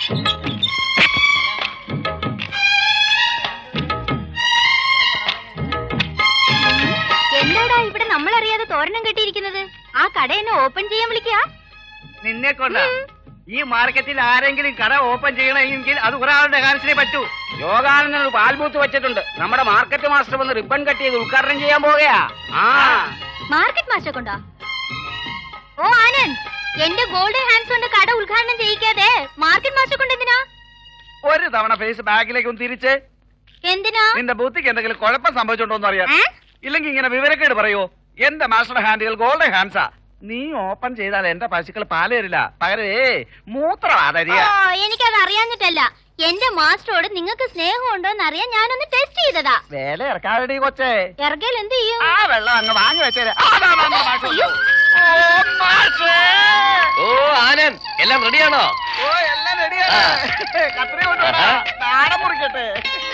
എന്താടാ ഇവിടെ നമ്മളറിയാതെ തോരണം കെട്ടിയിരിക്കുന്നത് ആ കട എന്നെ ഓപ്പൺ ചെയ്യാൻ വിളിക്കുക നിന്നെ കൊണ്ട ഈ മാർക്കറ്റിൽ ആരെങ്കിലും കട ഓപ്പൺ ചെയ്യണമെങ്കിൽ അത് ഒരാളുടെ കാലത്തിലേ പറ്റൂ യോഗാനന്ദൻ ഒരു പാൽബൂത്ത് വെച്ചിട്ടുണ്ട് നമ്മുടെ മാർക്കറ്റ് മാസ്റ്റർ വന്ന് റിബൺ കട്ട് ചെയ്ത് ഉദ്ഘാടനം ചെയ്യാൻ പോകുകയാ ആ മാർക്കറ്റ് മാസ്റ്റർ കൊണ്ടോ ഓ ആനന്ദ് എന്റെ ഗോൾഡൻ ഹാൻഡ്സ് കൊണ്ട് കട ഉദ്ഘാടനം ചെയ്യിക്കാതെ മാർക്കറ്റ് മാസ്റ്റർ കൊണ്ട് എന്തിനാ ഒരു തവണ ഫേസ് ബാക്കിലേക്ക് ഒന്ന് തിരിച്ച് എന്തിനാ നിന്റെ ബുദ്ധിക്ക് എന്തെങ്കിലും കുഴപ്പം സംഭവിച്ചോണ്ടോന്ന് അറിയാം ഏ? ഇല്ലെങ്കിൽ ഇങ്ങനെ വിവരക്കേട് പറയോ എന്റെ മാസ്റ്റർ ഹാൻഡുകൾ ഗോൾഡൻ ഹാൻഡ്സാ നീ ഓപ്പൺ ചെയ്താൽ എന്റെ പശുക്കൾ പാല് തരില്ല പകരേ മൂത്രമാ ഓ തരിക എനിക്കത് അറിയാഞ്ഞിട്ടല്ല എന്റെ മാസ്റ്ററോട് നിങ്ങൾക്ക് സ്നേഹം ഉണ്ടോ എന്ന് അറിയാൻ ഞാനൊന്ന് ടെസ്റ്റ് ചെയ്തതാ വേല ഇറക്കാതെടി കൊച്ചേ ഇറങ്ങിയാൽ എന്ത് ചെയ്യും ആ വെള്ളം അങ്ങ് വാങ്ങി വെച്ചേരെ ആ, ദാ, ദാ, ദാ, മാഷ്. ഓ, മാഷേ. ഓ ആനന്ദ് എല്ലാം റെഡിയാണോ ഓ എല്ലാം റെഡിയാണ് കത്രി കൊണ്ടുവാ ആഹാ. നാടൻ മുറിക്കട്ടെ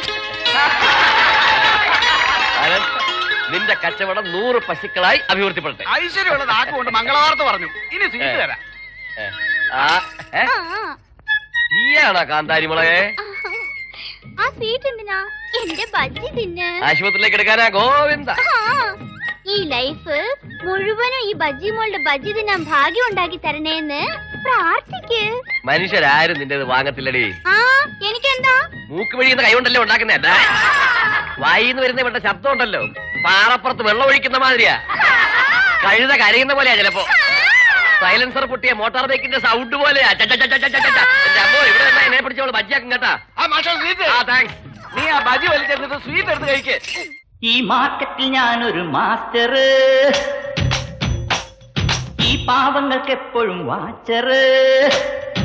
ആനന്ദ് നിന്റെ കച്ചവടം നൂറ് പശുക്കളായി അഭിവൃദ്ധിപ്പെടട്ടെ ഐശ്വര്യമുള്ള നാക്ക് കൊണ്ട് മംഗളവാർത്ത പറഞ്ഞു ഇനി സ്വീറ്റ് ഏ. തരാം ഏ, ആ, ഏ, ആ, നീയാണോ കാന്താരി മുളകെ ആ. ആ സ്വീറ്റ് എന്തിനാ എന്റെ ബജ്ജി തിന്ന് ആശുപത്രിയിലേക്ക് എടുക്കാനാ ഗോവിന്ദ ആ, ഈ ലൈഫ് മുഴുവനും ഈ ബജ്ജി മോളുടെ ബജ്ജി തിന്നാൻ ഭാഗ്യം ഉണ്ടാക്കി തരണേന്ന് പ്രാർത്ഥിക്ക് മനുഷ്യരാരും നിന്റെ വാങ്ങത്തില്ലടി ആ എനിക്കെന്താ മൂക്ക് വഴിയുന്ന കൈകൊണ്ടല്ലേ ഉണ്ടാക്കുന്നേ വായിന്ന് വരുന്ന ഇവരുടെ ശബ്ദം ഉണ്ടല്ലോ പാറപ്പുറത്ത് വെള്ളം ഒഴിക്കുന്ന മാതിരിയാ കഴുത കരയുന്ന പോലെയാ ചിലപ്പോ സൈലൻസർ പൊട്ടിയ മോട്ടോർ ബൈക്കിന്റെ സൗണ്ട് പോലെയാ ച, ച, ച, ച, ച, ച, ച. എന്റെ അമ്മോ ഇവിടെ നിന്നാ എന്നെ പിടിച്ചോളൂ ബജ്ജിയാക്കും കേട്ടാ ആ മാഷ സ്വീറ്റ് ആ താങ്ക്സ് നീ ആ ബജി വലിച്ചെടുത്തിട്ട് സ്വീറ്റ് എടുത്ത് കഴിക്കേ ഈ മാർക്കറ്റിൽ ഞാനൊരു മാസ്റ്റർ ഈ പാവങ്ങൾക്ക് എപ്പോഴും വാച്ചറ്